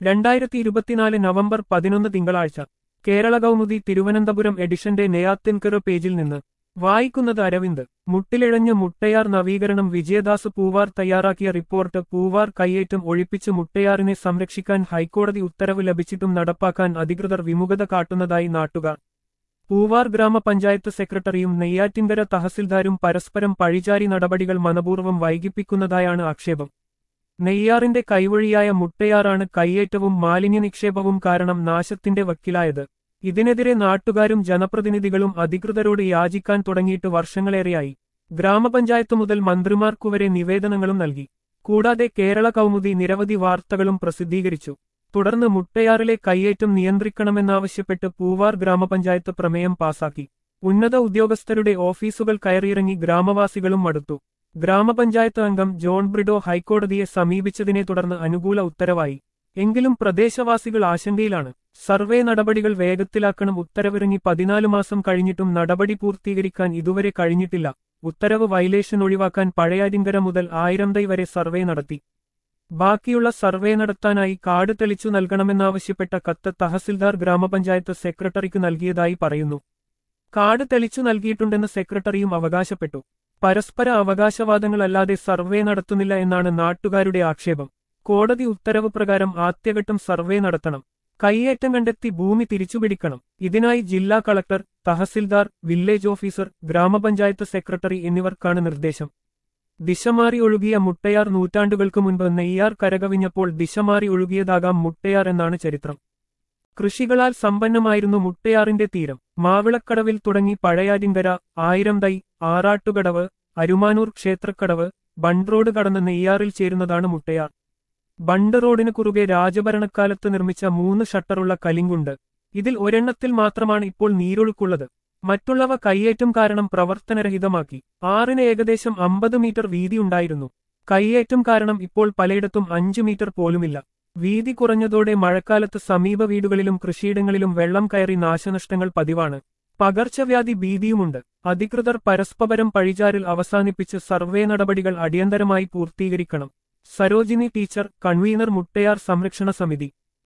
രണ്ടായിരത്തി ഇരുപത്തിനാല് നവംബർ പതിനൊന്ന് തിങ്കളാഴ്ച കേരള കൗമുദി തിരുവനന്തപുരം എഡിഷന്റെ നെയ്യാത്തിൻകറ് പേജിൽ നിന്ന് വായിക്കുന്നത് അരവിന്ദ് മുട്ടിലിഴഞ്ഞ് മുട്ടയാർ നവീകരണം വിജയദാസ് പൂവാർ തയ്യാറാക്കിയ റിപ്പോർട്ട് പൂവാർ കയ്യേറ്റം ഒഴിപ്പിച്ച് മുട്ടയാറിനെ സംരക്ഷിക്കാൻ ഹൈക്കോടതി ഉത്തരവ് ലഭിച്ചിട്ടും നടപ്പാക്കാൻ അധികൃതർ വിമുഖത കാട്ടുന്നതായി നാട്ടുകാർ പൂവാർ ഗ്രാമപഞ്ചായത്ത് സെക്രട്ടറിയും നെയ്യാറ്റിൻകര തഹസിൽദാരും പരസ്പരം പഴിചാരി നടപടികൾ മനപൂർവ്വം വൈകിപ്പിക്കുന്നതായാണ് ആക്ഷേപം നെയ്യാറിന്റെ കൈവഴിയായ മുട്ടയാറാണ് കയ്യേറ്റവും മാലിന്യ നിക്ഷേപവും കാരണം നാശത്തിന്റെ വക്കിലായത് ഇതിനെതിരെ നാട്ടുകാരും ജനപ്രതിനിധികളും അധികൃതരോട് യാചിക്കാൻ തുടങ്ങിയിട്ട് വർഷങ്ങളേറെയായി ഗ്രാമപഞ്ചായത്ത് മുതൽ മന്ത്രിമാർക്കുവരെ നിവേദനങ്ങളും നൽകി കൂടാതെ കേരള കൗമുദി നിരവധി വാർത്തകളും പ്രസിദ്ധീകരിച്ചു തുടർന്ന് മുട്ടയാറിലെ കയ്യേറ്റം നിയന്ത്രിക്കണമെന്നാവശ്യപ്പെട്ട് പൂവാർ ഗ്രാമപഞ്ചായത്ത് പ്രമേയം പാസാക്കി ഉന്നത ഉദ്യോഗസ്ഥരുടെ ഓഫീസുകൾ കയറിയിറങ്ങി ഗ്രാമവാസികളും മടുത്തു ഗ്രാമപഞ്ചായത്ത് അംഗം ജോൺ ബ്രിഡോ ഹൈക്കോടതിയെ സമീപിച്ചതിനെ തുടർന്ന് അനുകൂല ഉത്തരവായി എങ്കിലും പ്രദേശവാസികൾ ആശങ്കയിലാണ് സർവേ നടപടികൾ വേഗത്തിലാക്കണം ഉത്തരവിറങ്ങി പതിനാല് മാസം കഴിഞ്ഞിട്ടും നടപടി പൂർത്തീകരിക്കാൻ ഇതുവരെ കഴിഞ്ഞിട്ടില്ല ഉത്തരവ് വയലേഷൻ ഒഴിവാക്കാൻ പഴയാരിങ്കര മുതൽ ആയിരം തൈ വരെ സർവേ നടത്തി ബാക്കിയുള്ള സർവേ നടത്താനായി കാട് തെളിച്ചു നൽകണമെന്നാവശ്യപ്പെട്ട കത്ത് തഹസിൽദാർ ഗ്രാമപഞ്ചായത്ത് സെക്രട്ടറിക്ക് നൽകിയതായി പറയുന്നു കാട് തെളിച്ചു നൽകിയിട്ടുണ്ടെന്ന് സെക്രട്ടറിയും അവകാശപ്പെട്ടു പരസ്പര അവകാശവാദങ്ങളല്ലാതെ സർവേ നടത്തുന്നില്ല എന്നാണ് നാട്ടുകാരുടെ ആക്ഷേപം കോടതി ഉത്തരവ് പ്രകാരം ആദ്യഘട്ടം സർവേ നടത്തണം കൈയേറ്റം കണ്ടെത്തി ഭൂമി തിരിച്ചുപിടിക്കണം ഇതിനായി ജില്ലാ കളക്ടർ തഹസിൽദാർ വില്ലേജ് ഓഫീസർ ഗ്രാമപഞ്ചായത്ത് സെക്രട്ടറി എന്നിവർക്കാണ് നിർദ്ദേശം ദിശമാറി ഒഴുകിയ മുട്ടയാർ നൂറ്റാണ്ടുകൾക്ക് മുൻപ് നെയ്യാർ കരകവിഞ്ഞപ്പോൾ ദിശമാറി ഒഴുകിയതാകാം മുട്ടയാർ എന്നാണ് ചരിത്രം കൃഷികളാൽ സമ്പന്നമായിരുന്നു മുട്ടയാറിന്റെ തീരം മാവിളക്കടവിൽ തുടങ്ങി പഴയാറ്റിൻകര ആയിരം തൈ ആറാട്ടുകടവ് അരുമാനൂർ ക്ഷേത്രക്കടവ് ബണ്ട് റോഡ് കടന്ന് നെയ്യാറിൽ ചേരുന്നതാണ് മുട്ടയാർ ബണ്ട് റോഡിന് കുറുകെ രാജഭരണക്കാലത്ത് നിർമ്മിച്ച മൂന്ന് ഷട്ടറുള്ള കലിങ്കുണ്ട് ഇതിൽ ഒരെണ്ണത്തിൽ മാത്രമാണ് ഇപ്പോൾ നീരൊഴുക്കുള്ളത് മറ്റുള്ളവ കയ്യേറ്റം കാരണം പ്രവർത്തനരഹിതമാക്കി ആറിന് ഏകദേശം അമ്പത് മീറ്റർ വീതിയുണ്ടായിരുന്നു കയ്യേറ്റം കാരണം ഇപ്പോൾ പലയിടത്തും അഞ്ചു മീറ്റർ പോലുമില്ല വീതി കുറഞ്ഞതോടെ മഴക്കാലത്ത് സമീപ വീടുകളിലും കൃഷിയിടങ്ങളിലും വെള്ളം കയറി നാശനഷ്ടങ്ങൾ പതിവാണ് പകർച്ചവ്യാധി ഭീതിയുമുണ്ട് അധികൃതർ പരസ്പരം പഴിചാരിൽ അവസാനിപ്പിച്ച് സർവേ നടപടികൾ അടിയന്തരമായി പൂർത്തീകരിക്കണം സരോജിനി ടീച്ചർ കൺവീനർ മുട്ടയാർ സംരക്ഷണ സമിതി